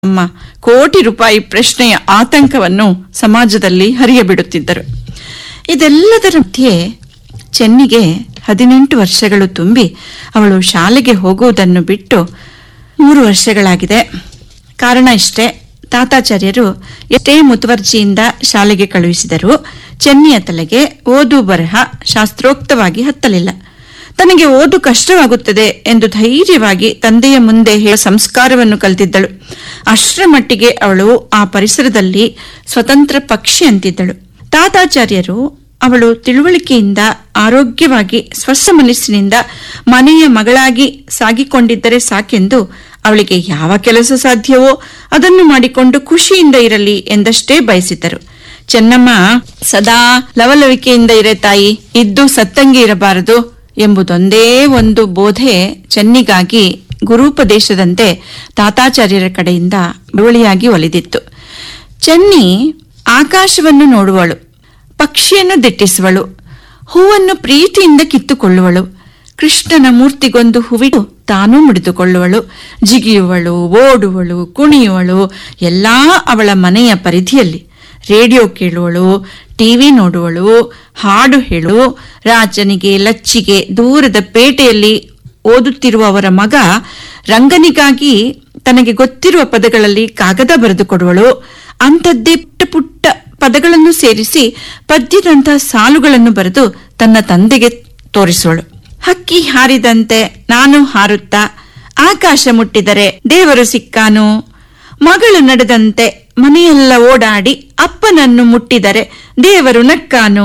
ತಮ್ಮ ಕೋಟಿ ರೂಪಾಯಿ ಪ್ರಶ್ನೆಯ ಆತಂಕವನ್ನು ಸಮಾಜದಲ್ಲಿ ಹರಿಯಬಿಡುತ್ತಿದ್ದರು ಇದೆಲ್ಲದರ ಮಧ್ಯೆ ಚೆನ್ನಿಗೆ ಹದಿನೆಂಟು ವರ್ಷಗಳು ತುಂಬಿ ಅವಳು ಶಾಲೆಗೆ ಹೋಗುವುದನ್ನು ಬಿಟ್ಟು ಮೂರು ವರ್ಷಗಳಾಗಿದೆ ಕಾರಣ ಇಷ್ಟೇ ತಾತಾಚಾರ್ಯರು ಎಷ್ಟೇ ಮುತುವರ್ಜಿಯಿಂದ ಶಾಲೆಗೆ ಕಳುಹಿಸಿದರೂ ಚೆನ್ನಿಯ ತಲೆಗೆ ಓದು ಬರಹ ಶಾಸ್ತ್ರೋಕ್ತವಾಗಿ ಹತ್ತಲಿಲ್ಲ ತನಗೆ ಓದು ಕಷ್ಟವಾಗುತ್ತದೆ ಎಂದು ಧೈರ್ಯವಾಗಿ ತಂದೆಯ ಮುಂದೆ ಹೇಳ ಸಂಸ್ಕಾರವನ್ನು ಕಲಿತಿದ್ದಳು ಅಷ್ಟರ ಮಟ್ಟಿಗೆ ಅವಳು ಆ ಪರಿಸರದಲ್ಲಿ ಸ್ವತಂತ್ರ ಪಕ್ಷಿ ಅಂತಿದ್ದಳು ತಾತಾಚಾರ್ಯರು ಅವಳು ತಿಳುವಳಿಕೆಯಿಂದ ಆರೋಗ್ಯವಾಗಿ ಸ್ವಸ್ಥ ಮನಸ್ಸಿನಿಂದ ಮನೆಯ ಮಗಳಾಗಿ ಸಾಗಿಕೊಂಡಿದ್ದರೆ ಸಾಕೆಂದು ಅವಳಿಗೆ ಯಾವ ಕೆಲಸ ಸಾಧ್ಯವೋ ಅದನ್ನು ಮಾಡಿಕೊಂಡು ಖುಷಿಯಿಂದ ಇರಲಿ ಎಂದಷ್ಟೇ ಬಯಸಿದ್ದರು ಚೆನ್ನಮ್ಮ ಸದಾ ಲವಲವಿಕೆಯಿಂದ ಇರೆ ತಾಯಿ ಇದ್ದು ಸತ್ತಂಗೆ ಇರಬಾರದು ಎಂಬುದೊಂದೇ ಒಂದು ಬೋಧೆ ಚೆನ್ನಿಗಾಗಿ ಗುರೂಪದೇಶದಂತೆ ತಾತಾಚಾರ್ಯರ ಕಡೆಯಿಂದ ಬಿಳುವಳಿಯಾಗಿ ಒಲಿದಿತ್ತು ಚೆನ್ನಿ ಆಕಾಶವನ್ನು ನೋಡುವಳು ಪಕ್ಷಿಯನ್ನು ದಿಟ್ಟಿಸುವಳು ಹೂವನ್ನು ಪ್ರೀತಿಯಿಂದ ಕಿತ್ತುಕೊಳ್ಳುವಳು ಕೃಷ್ಣನ ಮೂರ್ತಿಗೊಂದು ಹೂವಿಟ್ಟು ತಾನೂ ಮುಡಿದುಕೊಳ್ಳುವಳು ಜಿಗಿಯುವಳು ಓಡುವಳು ಕುಣಿಯುವಳು ಎಲ್ಲಾ ಅವಳ ಮನೆಯ ಪರಿಧಿಯಲ್ಲಿ ರೇಡಿಯೋ ಕೇಳುವಳು ಟಿವಿ ನೋಡುವಳು ಹಾಡು ಹೇಳು ರಾಜನಿಗೆ ಲಚ್ಚಿಗೆ ದೂರದ ಪೇಟೆಯಲ್ಲಿ ಓದುತ್ತಿರುವ ಅವರ ಮಗ ರಂಗನಿಗಾಗಿ ತನಗೆ ಗೊತ್ತಿರುವ ಪದಗಳಲ್ಲಿ ಕಾಗದ ಬರೆದುಕೊಡುವಳು ಅಂಥದ್ದೇ ಪುಟ್ಟ ಪುಟ್ಟ ಪದಗಳನ್ನು ಸೇರಿಸಿ ಪದ್ಯದಂತಹ ಸಾಲುಗಳನ್ನು ಬರೆದು ತನ್ನ ತಂದೆಗೆ ತೋರಿಸುವಳು ಹಕ್ಕಿ ಹಾರಿದಂತೆ ನಾನು ಹಾರುತ್ತಾ ಆಕಾಶ ಮುಟ್ಟಿದರೆ ದೇವರು ಸಿಕ್ಕಾನು ಮಗಳು ನಡೆದಂತೆ ಮನೆಯೆಲ್ಲ ಓಡಾಡಿ ಅಪ್ಪನನ್ನು ಮುಟ್ಟಿದರೆ ದೇವರು ನಕ್ಕಾನು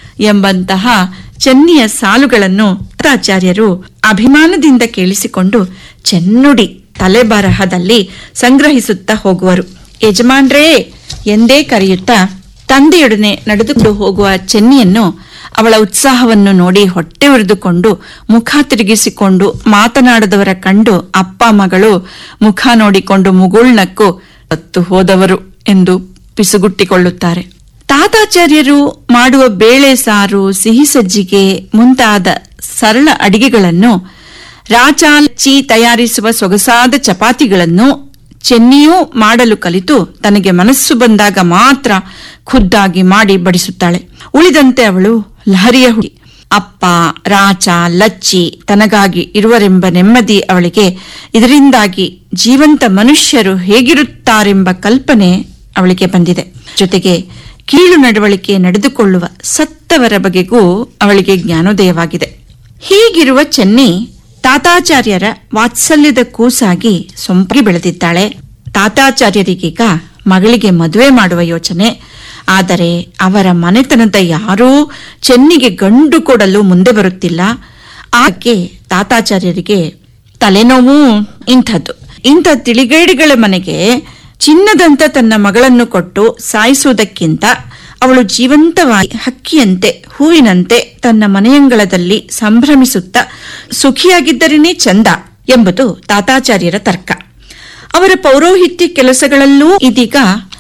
ಎಂಬಂತಹ ಚೆನ್ನಿಯ ಸಾಲುಗಳನ್ನು ತಾಚಾರ್ಯರು ಅಭಿಮಾನದಿಂದ ಕೇಳಿಸಿಕೊಂಡು ಚೆನ್ನುಡಿ ತಲೆಬರಹದಲ್ಲಿ ಸಂಗ್ರಹಿಸುತ್ತಾ ಹೋಗುವರು ಯಜಮಾನ್ರೇ ಎಂದೇ ಕರೆಯುತ್ತಾ ತಂದೆಯೊಡನೆ ನಡೆದುಕೊಂಡು ಹೋಗುವ ಚೆನ್ನಿಯನ್ನು ಅವಳ ಉತ್ಸಾಹವನ್ನು ನೋಡಿ ಹೊಟ್ಟೆ ಉರಿದುಕೊಂಡು ಮುಖ ತಿರುಗಿಸಿಕೊಂಡು ಮಾತನಾಡದವರ ಕಂಡು ಅಪ್ಪ ಮಗಳು ಮುಖ ನೋಡಿಕೊಂಡು ಮುಗುಳ್ನಕ್ಕು ಹತ್ತು ಹೋದವರು ಎಂದು ಪಿಸುಗುಟ್ಟಿಕೊಳ್ಳುತ್ತಾರೆ ತಾತಾಚಾರ್ಯರು ಮಾಡುವ ಬೇಳೆ ಸಾರು ಸಿಹಿ ಸಜ್ಜಿಗೆ ಮುಂತಾದ ಸರಳ ಅಡಿಗೆಗಳನ್ನು ರಾಚಾಲಚ್ಚಿ ತಯಾರಿಸುವ ಸೊಗಸಾದ ಚಪಾತಿಗಳನ್ನು ಚೆನ್ನಿಯೂ ಮಾಡಲು ಕಲಿತು ತನಗೆ ಮನಸ್ಸು ಬಂದಾಗ ಮಾತ್ರ ಖುದ್ದಾಗಿ ಮಾಡಿ ಬಡಿಸುತ್ತಾಳೆ ಉಳಿದಂತೆ ಅವಳು ಲಹರಿಯ ಹುಡಿ ಅಪ್ಪ ರಾಚ ಲಚ್ಚಿ ತನಗಾಗಿ ಇರುವರೆಂಬ ನೆಮ್ಮದಿ ಅವಳಿಗೆ ಇದರಿಂದಾಗಿ ಜೀವಂತ ಮನುಷ್ಯರು ಹೇಗಿರುತ್ತಾರೆಂಬ ಕಲ್ಪನೆ ಅವಳಿಗೆ ಬಂದಿದೆ ಜೊತೆಗೆ ಕೀಳು ನಡವಳಿಕೆ ನಡೆದುಕೊಳ್ಳುವ ಸತ್ತವರ ಬಗೆಗೂ ಅವಳಿಗೆ ಜ್ಞಾನೋದಯವಾಗಿದೆ ಹೀಗಿರುವ ಚೆನ್ನಿ ತಾತಾಚಾರ್ಯರ ವಾತ್ಸಲ್ಯದ ಕೂಸಾಗಿ ಸೊಂಪಾಗಿ ಬೆಳೆದಿದ್ದಾಳೆ ತಾತಾಚಾರ್ಯರಿಗೀಗ ಮಗಳಿಗೆ ಮದುವೆ ಮಾಡುವ ಯೋಚನೆ ಆದರೆ ಅವರ ಮನೆತನದ ಯಾರೂ ಚೆನ್ನಿಗೆ ಗಂಡು ಕೊಡಲು ಮುಂದೆ ಬರುತ್ತಿಲ್ಲ ಆಕೆ ತಾತಾಚಾರ್ಯರಿಗೆ ತಲೆನೋವು ಇಂಥದ್ದು ಇಂಥ ತಿಳಿಗೇಡಿಗಳ ಮನೆಗೆ ಚಿನ್ನದಂತ ತನ್ನ ಮಗಳನ್ನು ಕೊಟ್ಟು ಸಾಯಿಸುವುದಕ್ಕಿಂತ ಅವಳು ಜೀವಂತವಾಗಿ ಹಕ್ಕಿಯಂತೆ ಹೂವಿನಂತೆ ತನ್ನ ಮನೆಯಂಗಳದಲ್ಲಿ ಸಂಭ್ರಮಿಸುತ್ತಾ ಸುಖಿಯಾಗಿದ್ದರೇನೇ ಚಂದ ಎಂಬುದು ತಾತಾಚಾರ್ಯರ ತರ್ಕ ಅವರ ಪೌರೋಹಿತ್ಯ ಕೆಲಸಗಳಲ್ಲೂ ಇದೀಗ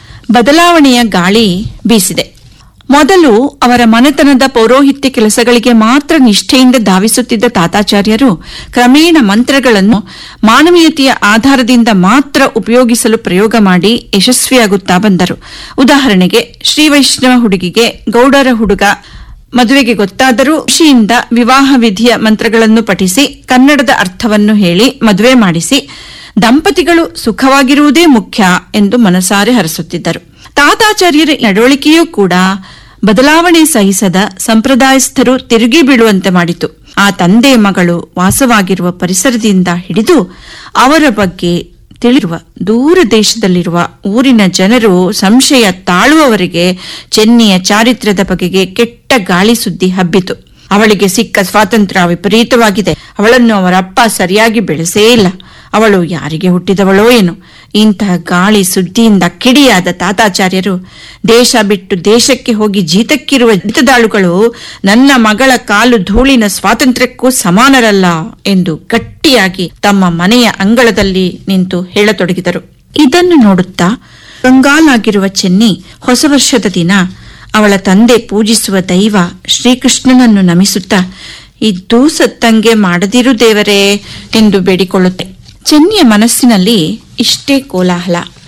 ಬದಲಾವಣೆಯ ಗಾಳಿ ಬೀಸಿದೆ ಮೊದಲು ಅವರ ಮನೆತನದ ಪೌರೋಹಿತ್ಯ ಕೆಲಸಗಳಿಗೆ ಮಾತ್ರ ನಿಷ್ಠೆಯಿಂದ ಧಾವಿಸುತ್ತಿದ್ದ ತಾತಾಚಾರ್ಯರು ಕ್ರಮೇಣ ಮಂತ್ರಗಳನ್ನು ಮಾನವೀಯತೆಯ ಆಧಾರದಿಂದ ಮಾತ್ರ ಉಪಯೋಗಿಸಲು ಪ್ರಯೋಗ ಮಾಡಿ ಯಶಸ್ವಿಯಾಗುತ್ತಾ ಬಂದರು ಉದಾಹರಣೆಗೆ ಶ್ರೀ ವೈಷ್ಣವ ಹುಡುಗಿಗೆ ಗೌಡರ ಹುಡುಗ ಮದುವೆಗೆ ಗೊತ್ತಾದರೂ ಖುಷಿಯಿಂದ ವಿವಾಹ ವಿಧಿಯ ಮಂತ್ರಗಳನ್ನು ಪಠಿಸಿ ಕನ್ನಡದ ಅರ್ಥವನ್ನು ಹೇಳಿ ಮದುವೆ ಮಾಡಿಸಿ ದಂಪತಿಗಳು ಸುಖವಾಗಿರುವುದೇ ಮುಖ್ಯ ಎಂದು ಮನಸಾರೆ ಹರಸುತ್ತಿದ್ದರು ತಾತಾಚಾರ್ಯರ ನಡವಳಿಕೆಯೂ ಕೂಡ ಬದಲಾವಣೆ ಸಹಿಸದ ಸಂಪ್ರದಾಯಸ್ಥರು ತಿರುಗಿ ಬೀಳುವಂತೆ ಮಾಡಿತು ಆ ತಂದೆ ಮಗಳು ವಾಸವಾಗಿರುವ ಪರಿಸರದಿಂದ ಹಿಡಿದು ಅವರ ಬಗ್ಗೆ ತಿಳಿರುವ ದೂರ ದೇಶದಲ್ಲಿರುವ ಊರಿನ ಜನರು ಸಂಶಯ ತಾಳುವವರೆಗೆ ಚೆನ್ನಿಯ ಚಾರಿತ್ರ್ಯದ ಬಗೆಗೆ ಕೆಟ್ಟ ಗಾಳಿ ಸುದ್ದಿ ಹಬ್ಬಿತು ಅವಳಿಗೆ ಸಿಕ್ಕ ಸ್ವಾತಂತ್ರ್ಯ ವಿಪರೀತವಾಗಿದೆ ಅವಳನ್ನು ಅವರ ಅಪ್ಪ ಸರಿಯಾಗಿ ಬೆಳೆಸೇ ಇಲ್ಲ ಅವಳು ಯಾರಿಗೆ ಹುಟ್ಟಿದವಳೋ ಏನು ಇಂತಹ ಗಾಳಿ ಸುದ್ದಿಯಿಂದ ಕಿಡಿಯಾದ ತಾತಾಚಾರ್ಯರು ದೇಶ ಬಿಟ್ಟು ದೇಶಕ್ಕೆ ಹೋಗಿ ಜೀತಕ್ಕಿರುವ ಜೀತದಾಳುಗಳು ನನ್ನ ಮಗಳ ಕಾಲು ಧೂಳಿನ ಸ್ವಾತಂತ್ರ್ಯಕ್ಕೂ ಸಮಾನರಲ್ಲ ಎಂದು ಗಟ್ಟಿಯಾಗಿ ತಮ್ಮ ಮನೆಯ ಅಂಗಳದಲ್ಲಿ ನಿಂತು ಹೇಳತೊಡಗಿದರು ಇದನ್ನು ನೋಡುತ್ತಾ ಕಂಗಾಲಾಗಿರುವ ಚೆನ್ನಿ ಹೊಸ ವರ್ಷದ ದಿನ ಅವಳ ತಂದೆ ಪೂಜಿಸುವ ದೈವ ಶ್ರೀಕೃಷ್ಣನನ್ನು ನಮಿಸುತ್ತಾ ಇದ್ದೂ ಸತ್ತಂಗೆ ಮಾಡದಿರು ದೇವರೇ ಎಂದು ಬೇಡಿಕೊಳ್ಳುತ್ತೆ ಚೆನ್ನಿಯ ಮನಸ್ಸಿನಲ್ಲಿ ಇಷ್ಟೇ ಕೋಲಾಹಲ